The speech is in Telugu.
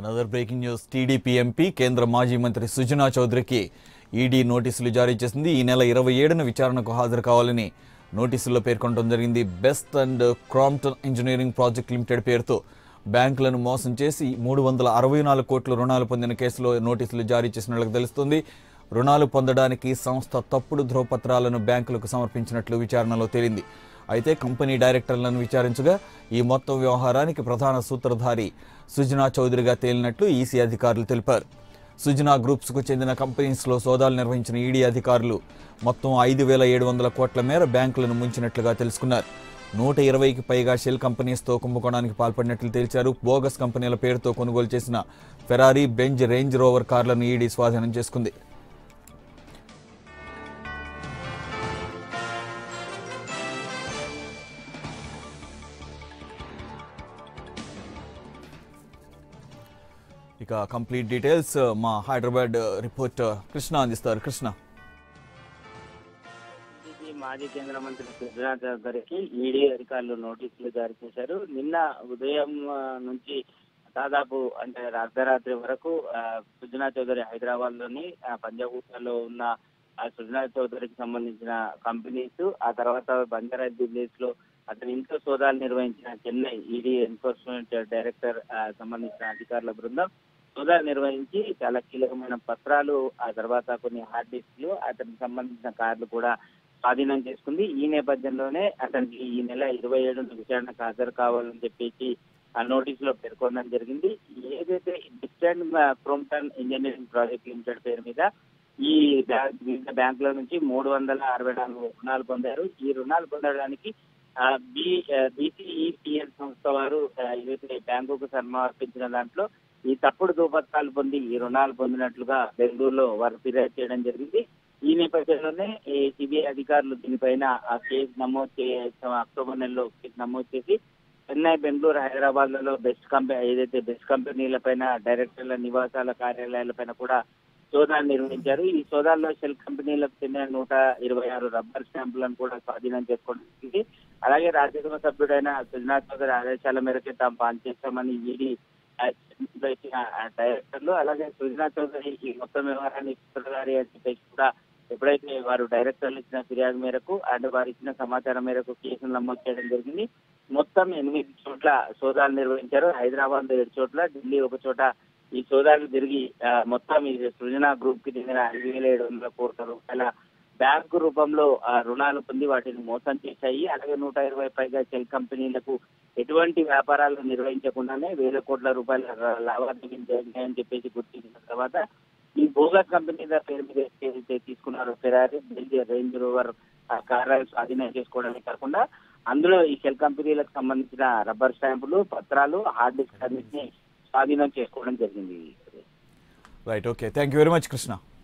another breaking news TDP MP కేంద్ర మాజీ మంత్రి సుజనా చౌదరికి ఈడీ నోటీసులు జారీ చేసింది ఈ నెల ఇరవై ఏడున విచారణకు హాజరు కావాలని నోటీసుల్లో పేర్కొనడం జరిగింది best and Crompton engineering project limited పేరుతో బ్యాంకులను మోసం చేసి మూడు వందల అరవై నాలుగు కోట్ల రుణాలు పొందిన కేసులో నోటీసులు జారీ చేసినట్లు తెలుస్తుంది రుణాలు పొందడానికి సంస్థ తప్పుడు ధ్రువపత్రాలను బ్యాంకులకు సమర్పించినట్లు విచారణలో తేలింది అయితే కంపెనీ డైరెక్టర్లను విచారించగా ఈ మొత్తం వ్యవహారానికి ప్రధాన సూత్రధారి సుజనా చౌదరిగా తేలినట్లు ఈసీ అధికారులు తెలిపారు సుజనా గ్రూప్స్కు చెందిన కంపెనీస్లో సోదాలు నిర్వహించిన ఈడీ అధికారులు మొత్తం ఐదు వేల ఏడు వందల కోట్ల మేర బ్యాంకులను ముంచినట్లుగా తెలుసుకున్నారు నూట ఇరవైకి పైగా షెల్ కంపెనీస్తో కుంభకోణానికి పాల్పడినట్లు తేల్చారు బోగస్ కంపెనీల పేరుతో కొనుగోలు చేసిన ఫెరారీ బెంజ్ రేంజ్ రోవర్ కార్లను ఈడీ స్వాధీనం చేసుకుంది ఇక కంప్లీట్ డీటెయిల్స్ మా హైదరాబాద్ రిపోర్టర్ కృష్ణ అందిస్తారు కృష్ణ బీజేపీ మాజీ కేంద్ర మంత్రి సుజనా చౌదరికి ఈడీ అధికారులు నోటీసులు జారీ చేశారు నిన్న ఉదయం ఆ, నుంచి దాదాపు అంటే అర్ధరాత్రి వరకు ఆ, సుజనా చౌదరి హైదరాబాద్ లోని పంజాగుట్టలో ఉన్న ఆ సుజనా చౌదరికి సంబంధించిన కంపెనీస్ ఆ తర్వాత బంజారా ఢిల్లీస్ లో అతని ఇంట్లో సోదాలు నిర్వహించిన చెన్నై ఈడీ ఎన్ఫోర్స్మెంట్ డైరెక్టర్ ఆ, సంబంధించిన అధికారుల బృందం సోదాలు నిర్వహించి చాలా కీలకమైన పత్రాలు ఆ తర్వాత కొన్ని హార్డ్ డిస్క్లు అతనికి సంబంధించిన కార్లు కూడా స్వాధీనం చేసుకుంది ఈ నేపథ్యంలోనే అతనికి ఈ నెల ఇరవై ఏడు విచారణకు హాజరు కావాలని చెప్పేసి ఆ నోటీసులో పేర్కొనడం జరిగింది ఏదైతే distant Crompton engineering project limited పేరు మీద ఈ బ్యాంక్ వివిధ బ్యాంకుల నుంచి మూడు వందల అరవై నాలుగు రుణాలు పొందారు ఈ రుణాలు పొందడానికి ఆ, బి బీసీఈపిఎల్ సంస్థ వారు ఆ, ఏదైతే బ్యాంకుకు సమర్పించిన దాంట్లో ఈ తప్పుడు దుపత్రాలు పొంది ఈ రుణాలు పొందినట్లుగా బెంగళూరులో వారు ఫిర్యాదు చేయడం జరిగింది ఈ నేపథ్యంలోనే ఈ సిబిఐ అధికారులు దీనిపైన ఆ కేసు నమోదు చే అక్టోబర్ నెలలో కేసు నమోదు చేసి చెన్నై బెంగళూరు హైదరాబాద్ లలో బెస్ట్ కంపెనీ ఏదైతే బెస్ట్ కంపెనీల పైన డైరెక్టర్ల నివాసాల కార్యాలయాల పైన కూడా సోదాలు నిర్వహించారు ఈ సోదాల్లో షెల్ కంపెనీలకు చెందిన నూట ఇరవై ఆరు రబ్బర్ స్టాంపులను కూడా స్వాధీనం చేసుకోవడం జరిగింది అలాగే రాజ్యసభ సభ్యుడైన సుజనా చౌదరి ఆదేశాల మేరకు తాము పనిచేస్తామని ఈడీ ఇచ్చిన డైరెక్టర్లు అలాగే సుజనా చౌదరి ఈ మొత్తం వ్యవహారాన్ని సూత్రధారి అని చెప్పేసి కూడా ఎప్పుడైతే వారు డైరెక్టర్లు ఇచ్చిన ఫిర్యాదు మేరకు అండ్ వారు ఇచ్చిన సమాచారం మేరకు కేసులు నమోదు చేయడం జరిగింది మొత్తం ఎనిమిది చోట్ల సోదాలు నిర్వహించారు హైదరాబాద్ లో ఏడు చోట్ల ఢిల్లీ ఒక చోట ఈ సోదాలు తిరిగి ఆ, మొత్తం ఈ సృజన గ్రూప్ కి చెందిన ఐదు వేల ఏడు వందల కోట్ల రూపాయల బ్యాంకు రూపంలో ఆ, రుణాలు పొంది వాటిని మోసం చేశాయి అలాగే నూట ఇరవై పైగా సెల్ కంపెనీలకు ఎటువంటి వ్యాపారాలు నిర్వహించకుండానే వేల కోట్ల రూపాయల ర- లావాదేవీలు జరిగాయని చెప్పేసి గుర్తించిన తర్వాత ఈ బోగస్ కంపెనీ పేరు మీద ఏదైతే తీసుకున్నారో ఫెరారీ బెంజ్ రేంజ్ రోవర్ ఆ కార్యాలు స్వాధీనం చేసుకోవడమే కాకుండా అందులో ఈ షెల్ కంపెనీలకు సంబంధించిన రబ్బర్ స్టాంపులు పత్రాలు హార్డ్ డిస్క్ అన్నింటినీ స్వాధీనం చేసుకోవడం జరిగింది right okay thank you very much Krishna